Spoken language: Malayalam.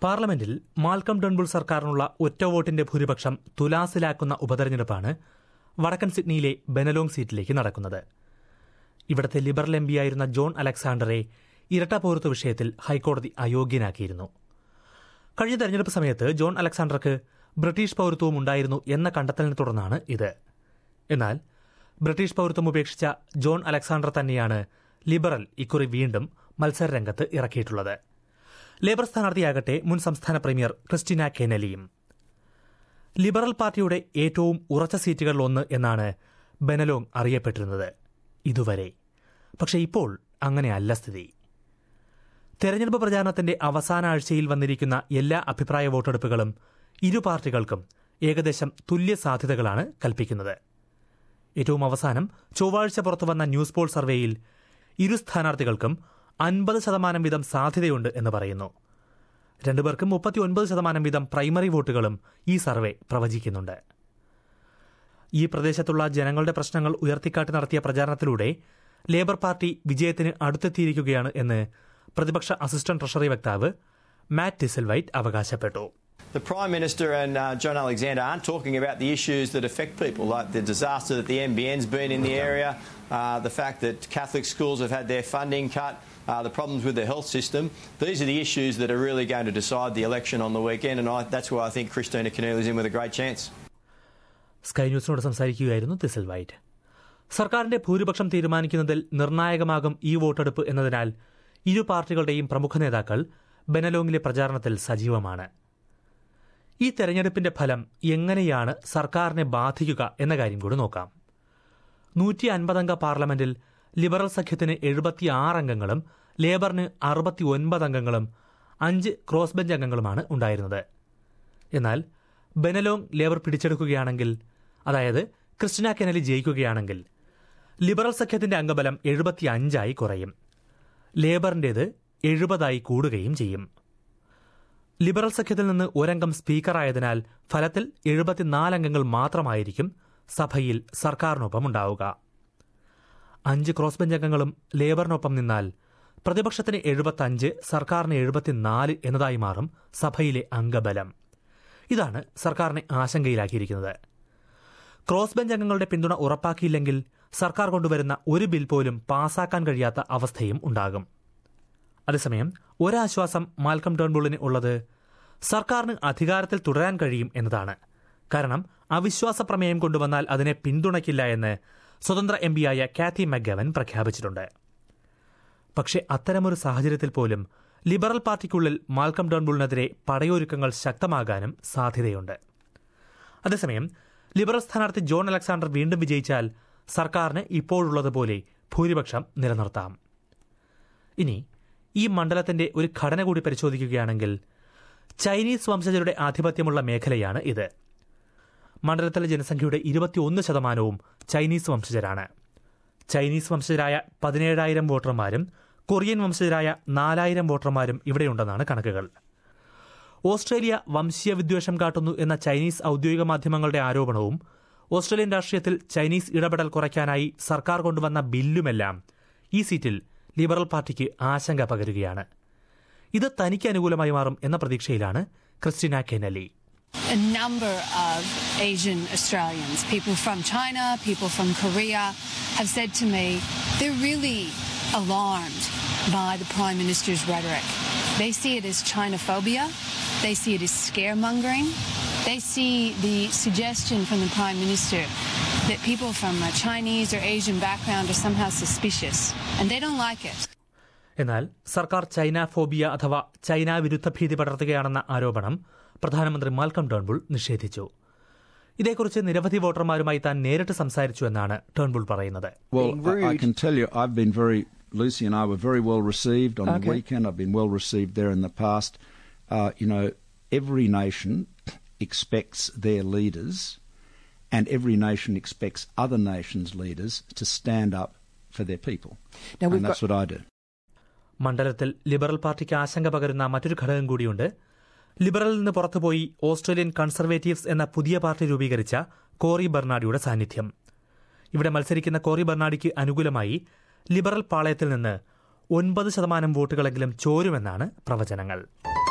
പാർലമെന്റിൽ മാൽക്കം ഡൺബുൾ സർക്കാരിനുള്ള ഒറ്റ വോട്ടിന്റെ ഭൂരിപക്ഷം തുലാസിലാക്കുന്ന ഉപതെരഞ്ഞെടുപ്പാണ് വടക്കൻ സിഡ്നിയിലെ ബെനലോങ് സീറ്റിലേക്ക് നടക്കുന്നത് ഇവിടത്തെ ലിബറൽ എം പിയായിരുന്ന ജോൺ അലക്സാണ്ടറെ ഇരട്ട പൗരത്വ വിഷയത്തിൽ ഹൈക്കോടതി അയോഗ്യനാക്കിയിരുന്നു കഴിഞ്ഞ തെരഞ്ഞെടുപ്പ് സമയത്ത് ജോൺ അലക്സാണ്ടർക്ക് ബ്രിട്ടീഷ് പൗരത്വവും ഉണ്ടായിരുന്നു എന്ന കണ്ടെത്തലിനെ തുടർന്നാണ് ഇത് എന്നാൽ ബ്രിട്ടീഷ് പൗരത്വം ഉപേക്ഷിച്ച ജോൺ അലക്സാണ്ടർ തന്നെയാണ് ലിബറൽ ഇക്കുറി വീണ്ടും മത്സരരംഗത്ത് ഇറക്കിയിട്ടുള്ളത് ലേബർ സ്ഥാനാർത്ഥിയാകട്ടെ മുൻ സംസ്ഥാന പ്രീമിയർ ക്രിസ്റ്റിന കെനലിയും ലിബറൽ പാർട്ടിയുടെ ഏറ്റവും ഉറച്ച സീറ്റുകളിൽ ഒന്ന് എന്നാണ് ബെനലോങ് അറിയപ്പെട്ടിരുന്നത് ഇതുവരെ പക്ഷെ ഇപ്പോൾ അങ്ങനെയല്ല സ്ഥിതി തെരഞ്ഞെടുപ്പ് പ്രചാരണത്തിന്റെ അവസാന ആഴ്ചയിൽ വന്നിരിക്കുന്ന എല്ലാ അഭിപ്രായ വോട്ടെടുപ്പുകളും ഇരു പാർട്ടികൾക്കും ഏകദേശം തുല്യ സാധ്യതകളാണ് കൽപ്പിക്കുന്നത് ഏറ്റവും അവസാനം ചൊവ്വാഴ്ച പുറത്തുവന്ന ന്യൂസ് പോൾ സർവേയിൽ ഇരു സ്ഥാനാർത്ഥികൾക്കും അൻപത് ശതമാനം വീതം സാധ്യതയുണ്ട് എന്ന് പറയുന്നു രണ്ടുപേർക്കും മുപ്പത്തിയൊൻപത് ശതമാനം വീതം പ്രൈമറി വോട്ടുകളും ഈ സർവേ പ്രവചിക്കുന്നുണ്ട് ഈ പ്രദേശത്തുള്ള ജനങ്ങളുടെ പ്രശ്നങ്ങൾ ഉയർത്തിക്കാട്ടി നടത്തിയ പ്രചാരണത്തിലൂടെ ലേബർ പാർട്ടി വിജയത്തിന് അടുത്തെത്തിയിരിക്കുകയാണ് എന്ന് പ്രതിപക്ഷ അസിസ്റ്റന്റ് ട്രഷറി വക്താവ് മാറ്റ് ടിസൽവൈറ്റ് അവകാശപ്പെട്ടു The Prime Minister and uh, John Alexander aren't talking about the issues that affect people, like the disaster that the NBN's been in the area, uh, the fact that Catholic schools have had their funding cut, uh, the problems with the health system. These are the issues that are really going to decide the election on the weekend, and I, that's why I think Christina Keneally is in with a great chance. Sky ന്യൂസിനോട് സംസാരിക്കുകയായിരുന്നു തിസിൽ വൈറ്റ് സർക്കാരിന്റെ ഭൂരിപക്ഷം തീരുമാനിക്കുന്നതിൽ നിർണായകമാകും ഈ വോട്ടെടുപ്പ് എന്നതിനാൽ ഇരു പാർട്ടികളുടെയും പ്രമുഖ നേതാക്കൾ ബെനലോങ്ങിലെ പ്രചാരണത്തിൽ സജീവമാണ് ഈ തെരഞ്ഞെടുപ്പിന്റെ ഫലം എങ്ങനെയാണ് സർക്കാരിനെ ബാധിക്കുക എന്ന കാര്യം കൂടി നോക്കാം നൂറ്റി അൻപതംഗ പാർലമെന്റിൽ ലിബറൽ സഖ്യത്തിന് എഴുപത്തിയാറ് അംഗങ്ങളും ലേബറിന് അറുപത്തി ഒൻപത് അംഗങ്ങളും അഞ്ച് ക്രോസ് ബെഞ്ച് അംഗങ്ങളുമാണ് ഉണ്ടായിരുന്നത് എന്നാൽ ബെനലോങ് ലേബർ പിടിച്ചെടുക്കുകയാണെങ്കിൽ അതായത് ക്രിസ്റ്റിന കെനലി ജയിക്കുകയാണെങ്കിൽ ലിബറൽ സഖ്യത്തിന്റെ അംഗബലം എഴുപത്തിയഞ്ചായി കുറയും ലേബറിന്റേത് എഴുപതായി കൂടുകയും ചെയ്യും ലിബറൽ സഖ്യത്തിൽ നിന്ന് ഒരംഗം സ്പീക്കറായതിനാൽ ഫലത്തിൽ എഴുപത്തിനാല് അംഗങ്ങൾ മാത്രമായിരിക്കും സഭയിൽ സർക്കാരിനൊപ്പം ഉണ്ടാവുക അഞ്ച് ക്രോസ് ബെഞ്ച് അംഗങ്ങളും ലേബറിനൊപ്പം നിന്നാൽ പ്രതിപക്ഷത്തിന് എഴുപത്തഞ്ച് സർക്കാരിന് എഴുപത്തിനാല് എന്നതായി മാറും സഭയിലെ അംഗബലം ഇതാണ് സർക്കാരിനെ ആശങ്കയിലാക്കിയിരിക്കുന്നത് ക്രോസ് ബെഞ്ച് അംഗങ്ങളുടെ പിന്തുണ ഉറപ്പാക്കിയില്ലെങ്കിൽ സർക്കാർ കൊണ്ടുവരുന്ന ഒരു ബിൽ പോലും പാസാക്കാൻ കഴിയാത്ത അവസ്ഥയും ഉണ്ടാകും അതേസമയം ഒരാശ്വാസം മാൽക്കം ടേൺബുളിന് ഉള്ളത് സർക്കാരിന് അധികാരത്തിൽ തുടരാൻ കഴിയും എന്നതാണ് കാരണം അവിശ്വാസ പ്രമേയം കൊണ്ടുവന്നാൽ അതിനെ പിന്തുണയ്ക്കില്ല എന്ന് സ്വതന്ത്ര എം പിയായ കാത്തി മഗവൻ പ്രഖ്യാപിച്ചിട്ടുണ്ട് പക്ഷേ അത്തരമൊരു സാഹചര്യത്തിൽ പോലും ലിബറൽ പാർട്ടിക്കുള്ളിൽ മാൽക്കം ടേൺബുളിനെതിരെ പടയൊരുക്കങ്ങൾ ശക്തമാകാനും സാധ്യതയുണ്ട് അതേസമയം ലിബറൽ സ്ഥാനാർത്ഥി ജോൺ അലക്സാണ്ടർ വീണ്ടും വിജയിച്ചാൽ സർക്കാരിന് ഇപ്പോഴുള്ളതുപോലെ ഭൂരിപക്ഷം നിലനിർത്താം ഇനി ഈ മണ്ഡലത്തിന്റെ ഒരു ഘടന കൂടി പരിശോധിക്കുകയാണെങ്കിൽ ചൈനീസ് വംശജരുടെ ആധിപത്യമുള്ള മേഖലയാണ് ഇത് മണ്ഡലത്തിലെ ജനസംഖ്യയുടെ ഇരുപത്തിയൊന്ന് ശതമാനവും ചൈനീസ് വംശജരാണ് ചൈനീസ് വംശജരായ പതിനേഴായിരം വോട്ടർമാരും കൊറിയൻ വംശജരായ നാലായിരം വോട്ടർമാരും ഇവിടെയുണ്ടെന്നാണ് കണക്കുകൾ ഓസ്ട്രേലിയ വംശീയ വിദ്വേഷം കാട്ടുന്നു എന്ന ചൈനീസ് ഔദ്യോഗിക മാധ്യമങ്ങളുടെ ആരോപണവും ഓസ്ട്രേലിയൻ രാഷ്ട്രീയത്തിൽ ചൈനീസ് ഇടപെടൽ കുറയ്ക്കാനായി സർക്കാർ കൊണ്ടുവന്ന ബില്ലുമെല്ലാം ഈ സീറ്റിൽ ലിബറൽ പാർട്ടിക്ക് ആശങ്ക പകരുകയാണ് ഇത് തനിക്ക് അനുകൂലമായി മാറും എന്ന പ്രതീക്ഷയിലാണ് Christina കെനലി a number of Asian Australians, people from China, people from Korea, have said to me they're really alarmed by the Prime Minister's rhetoric. They see it as Chinophobia, they see it as scaremongering, they see the suggestion from the Prime Minister that people from a Chinese or Asian background are somehow suspicious, and they don't like it. എന്നാൽ സർക്കാർ ചൈന ഫോബിയ അഥവാ ചൈന വിരുദ്ധ ഭീതി പടർത്തുകയാണെന്ന ആരോപണം പ്രധാനമന്ത്രി മാൽക്കം ടേൺബുൾ നിഷേധിച്ചു ഇതേക്കുറിച്ച് നിരവധി വോട്ടർമാരുമായി താൻ നേരിട്ട് സംസാരിച്ചു എന്നാണ് ടേൺബുൾ പറയുന്നത് Well, Being I, I rude. can tell you, I've been very, Lucy and I were very well received on the Okay. weekend. I've been well received there in the past. Uh, you know, every nation expects their leaders, and every nation expects other nations' leaders to stand up for their people. Now we've and that's got what I do. മണ്ഡലത്തിൽ ലിബറൽ പാർട്ടിക്ക് ആശങ്ക പകരുന്ന മറ്റൊരു ഘടകം കൂടിയുണ്ട് ലിബറലിൽ നിന്ന് പുറത്തുപോയി ഓസ്ട്രേലിയൻ കൺസർവേറ്റീവ്സ് എന്ന പുതിയ പാർട്ടി രൂപീകരിച്ച കോറി ബെർണാഡിയുടെ സാന്നിധ്യം ഇവിടെ മത്സരിക്കുന്ന കോറി ബെർണാഡിക്ക് അനുകൂലമായി ലിബറൽ പാളയത്തിൽ നിന്ന് ഒൻപത് ശതമാനം വോട്ടുകളെങ്കിലും ചോരുമെന്നാണ് പ്രവചനങ്ങൾ